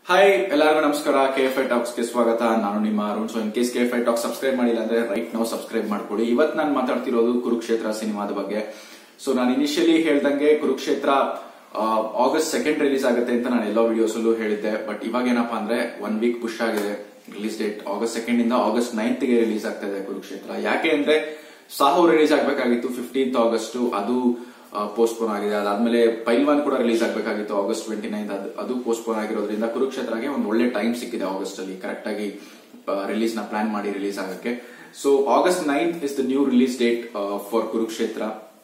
hi ಎಲ್ಲರಿಗೂ ನಮಸ್ಕಾರ K F I tax ಗೆ ಸ್ವಾಗತ ನಾನು ನಿಮ್ಮ Arun so in case K F I talk subscribe ಮಾಡಿಲ್ಲ ಅಂದ್ರೆ ರೈಟ್ ನಾವು ಸಬ್ಸ್ಕ್ರೈಬ್ ಮಾಡ್ಕೊಳ್ಳಿ ಇವತ್ತು ನಾನು ಮಾತಾಡ್ತಿರೋದು ಕುರುಕ್ಷೇತ್ರ ಸಿನಿಮಾದ ಬಗ್ಗೆ ಸೊ ನಾನು ಇನಿಷಿಯಲಿ ಹೇಳ್ದಂಗೆ ಕುರುಕ್ಷೇತ್ರ ಆಗಸ್ಟ್ ಸೆಕೆಂಡ್ ರಿಲೀಸ್ ಆಗುತ್ತೆ ಅಂತ ನಾನು ಎಲ್ಲೋ ವಿಡಿಯೋಸ್ ಅಲ್ಲೂ ಹೇಳಿದ್ದೆ ಬಟ್ ಇವಾಗ ಏನಪ್ಪಾ ಅಂದ್ರೆ ಒನ್ ವೀಕ್ ಪುಷ್ ಆಗಿದೆ ರಿಲೀಸ್ ಡೇಟ್ ಆಗಸ್ಟ್ ಸೆಕೆಂಡ್ ಇಂದ ಆಗಸ್ಟ್ ನೈನ್ತ್ ಗೆ ರಿಲೀಸ್ ಆಗ್ತಾ ಇದೆ ಕುರುಕ್ಷೇತ್ರ ಯಾಕೆ ಅಂದ್ರೆ ಸಾಹು ರಿಲೀಸ್ ಆಗ್ಬೇಕಾಗಿತ್ತು ಫಿಫ್ಟೀನ್ತ್ ಆಗಸ್ಟ್ ಅದು ಪೋಸ್ಟ್ಪೋನ್ ಆಗಿದೆ ಅದಾದ್ಮೇಲೆ ಪೈಲ್ವಾನ್ ಕೂಡ ರಿಲೀಸ್ ಆಗಬೇಕಾಗಿತ್ತು ಆಗಸ್ಟ್ ಟ್ವೆಂಟಿ ನೈನ್ ಅದು ಪೋಸ್ಟ್ಪೋನ್ ಆಗಿರೋದ್ರಿಂದ ಕುರುಕ್ಷೇತ್ರಗೆ ಒಂದು ಒಳ್ಳೆ ಟೈಮ್ ಸಿಕ್ಕಿದೆ ಆಗಸ್ಟ್ ಅಲ್ಲಿ ಕರೆಕ್ಟ್ ಆಗಿ ರಿಲೀಸ್ ನ ಪ್ಲಾನ್ ಮಾಡಿ ರಿಲೀಸ್ ಆಗಕ್ಕೆ so August ninth is the new release date for Kurukshetra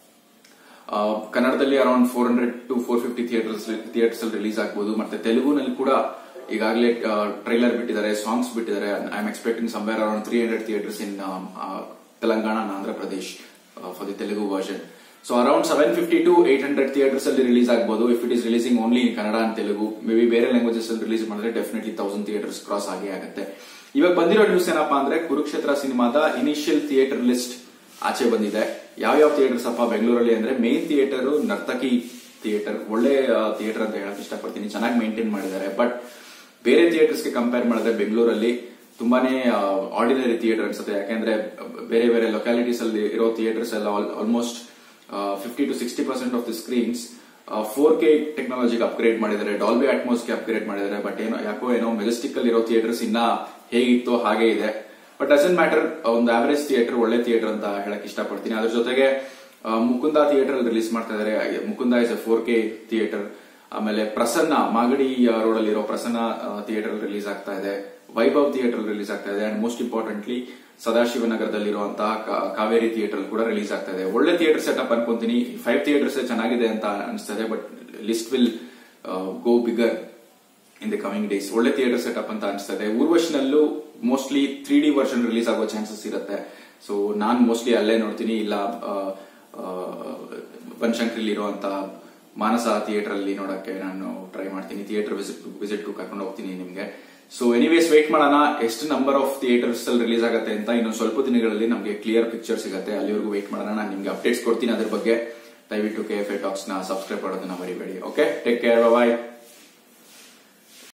ಆ, ಕನ್ನಡದಲ್ಲಿ around four hundred to four fifty theatres theatres ಅಲ್ಲಿ ರಿಲೀಸ್ ಆಗ್ಬೋದು ಮತ್ತೆ ತೆಲುಗುನಲ್ಲಿ ಕೂಡ ಈಗಾಗಲೇ ಟ್ರೈಲರ್ ಬಿಟ್ಟಿದ್ದಾರೆ ಸಾಂಗ್ಸ್ ಬಿಟ್ಟಿದ್ದಾರೆ I am expecting somewhere around three hundred theatres in Telangana and Andhra Pradesh for the Telugu version so around seven fifty to eight hundred theatres ಅಲ್ಲಿ release ಆಗ್ಬೋದು if it is releasing only in Kannada and Telugu may be ಬೇರೆ languages ಅಲ್ಲಿ release ಮಾಡಿದ್ರೆ definitely thousand theatres cross ಆಗೇ ಆಗುತ್ತೆ ಇವಾಗ ಬಂದಿರೋ news ಏನಪ್ಪಾ ಅಂದ್ರೆ ಕುರುಕ್ಷೇತ್ರ ಸಿನಿಮಾದ ಇನಿಷಿಯಲ್ ಥಿಯೇಟರ್ ಲಿಸ್ಟ್ ಆಚೆ ಬಂದಿದೆ ಯಾವ ಯಾವ ಥಿಯೇಟರ್ಸ್ ಅಪ್ಪ ಬೆಂಗಳೂರಲ್ಲಿ ಅಂದ್ರೆ ಮೇನ್ ಥಿಯೇಟರ್ ನರ್ತಕಿ ಥಿಯೇಟರ್ ಒಳ್ಳೆ ಥಿಯೇಟರ್ ಅಂತ ಹೇಳಕ್ ಇಷ್ಟಪಡ್ತೀನಿ ಚೆನ್ನಾಗಿ ಮೇಂಟೈನ್ ಮಾಡಿದ್ದಾರೆ ಬಟ್ ಬೇರೆ ಥಿಯೇಟರ್ಸ್ಗೆ ಕಂಪೇರ್ ಮಾಡಿದ್ರೆ ಬೆಂಗಳೂರಲ್ಲಿ ತುಂಬಾನೇ ಆರ್ಡಿನರಿ ಥಿಯೇಟರ್ ಅನ್ಸುತ್ತೆ ಯಾಕೆಂದ್ರೆ ಬೇರೆ ಬೇರೆ ಲೊಕ್ಯಾಲಿಟೀಸ್ ಅಲ್ಲಿ ಇರೋ ಥಿಯೇಟರ್ಸ್ ಎಲ್ಲ almost fifty to sixty percent of the screens four K ಟೆಕ್ನಾಲಜಿಗೆ ಅಪ್ಗ್ರೇಡ್ ಮಾಡಿದ್ದಾರೆ ಡಾಲ್ಬಿ ಅಟ್ಮೋಸ್ಗೆ ಅಪ್ಗ್ರೇಡ್ ಮಾಡಿದ್ದಾರೆ ಬಟ್ ಏನೋ ಯಾಕೋ ಏನೋ ಮೆಜೆಸ್ಟಿಕ್ ಅಲ್ಲಿ ಇರೋ ಥಿಯೇಟರ್ಸ್ ಇನ್ನ ಹೇಗಿತ್ತೋ ಹಾಗೆ ಇದೆ ಬಟ್ ಡಸನ್ ಮ್ಯಾಟರ್ ಒಂದು ಆವರೇಜ್ ಥಿಯೇಟರ್ ಒಳ್ಳೆ ಥಿಯೇಟರ್ ಅಂತ ಹೇಳಕ್ ಇಷ್ಟಪಡ್ತೀನಿ ಅದ್ರ ಜೊತೆಗೆ ಆ, ಮುಕುಂದ ಥಿಯೇಟರ್ ಅಲ್ಲಿ ರಿಲೀಸ್ ಮಾಡ್ತಾ ಇದಾರೆ Mukunda is a four K theatre ಆಮೇಲೆ ಪ್ರಸನ್ನ ಮಾಗಡಿ ರೋಡ್ ಅಲ್ಲಿ ಇರೋ ಪ್ರಸನ್ನ ಥಿಯೇಟರ್ ರಿಲೀಸ್ ಆಗ್ತಾ ಇದೆ ವೈಭವ್ ಥಿಯೇಟರ್ ರಿಲೀಸ್ ಆಗ್ತಾ ಇದೆ ಅಂಡ್ ಮೋಸ್ಟ್ ಇಂಪಾರ್ಟೆಂಟ್ಲಿ ಸದಾಶಿವನಗರದಲ್ಲಿರುವಂತಹ ಕಾ- ಕಾವೇರಿ ಥಿಯೇಟರ್ ಕೂಡ ರಿಲೀಸ್ ಆಗ್ತಾ ಇದೆ ಒಳ್ಳೆ ಥಿಯೇಟರ್ ಸೆಟಪ್ ಅನ್ಕೊಂತೀನಿ ಫೈವ್ ಥಿಯೇಟರ್ಸ್ ಚೆನ್ನಾಗಿದೆ ಅಂತ ಅನಿಸ್ತದೆ but list will go bigger in the coming days ಒಳ್ಳೆ ಥಿಯೇಟರ್ ಸೆಟಪ್ ಅಂತ ಅನಿಸ್ತದೆ ಊರ್ವಶಿನಲ್ಲೂ mostly three D version release ಆಗೋ ಚಾನ್ಸಸ್ ಇರುತ್ತೆ ಸೊ ನಾನ್ ಮೋಸ್ಟ್ಲಿ ಅಲ್ಲೇ ನೋಡ್ತೀನಿ ಇಲ್ಲ ಆ, ಆ, ಬನಶಂಕರಿಲಿ ಇರುವಂತ ಮಾನಸ ಥಿಯೇಟರ್ ಅಲ್ಲಿ ನೋಡಕ್ಕೆ ನಾನು ಟ್ರೈ ಮಾಡ್ತೀನಿ ಥಿಯೇಟರ್ ವಿಸಿಟ್ ವಿಸಿಟ್ ಕರ್ಕೊಂಡು ಹೋಗ್ತೀನಿ ನಿಮ್ಗೆ ಸೊ ಎನಿವೇಸ್ ವೇಟ್ ಮಾಡೋಣ ಎಷ್ಟು ನಂಬರ್ ಆಫ್ ಥಿಯೇಟರ್ಸ್ ಅಲ್ಲಿ ರಿಲೀಸ್ ಆಗುತ್ತೆ ಅಂತ ಇನ್ನೊಂದು ಸ್ವಲ್ಪ ದಿನಗಳಲ್ಲಿ ನಮಗೆ ಕ್ಲಿಯರ್ ಪಿಕ್ಚರ್ ಸಿಗುತ್ತೆ ಅಲ್ಲಿವರೆಗೂ ವೇಟ್ ಮಾಡೋಣ ನಾನು ನಿಮ್ಗೆ ಅಪ್ಡೇಟ್ಸ್ ಕೊಡ್ತೀನಿ ಅದ್ರ ಬಗ್ಗೆ ದಯವಿಟ್ಟು ಕೆ ಎಫ್ ಎ ಟಾಕ್ಸ್ ನ ಸಬ್ಸ್ಕ್ರೈಬ್ ಮಾಡೋದನ್ನ ಮರಿಬೇಡಿ ಓಕೆ ಟೇಕ್ ಕೇರ್ ಬಾಯ್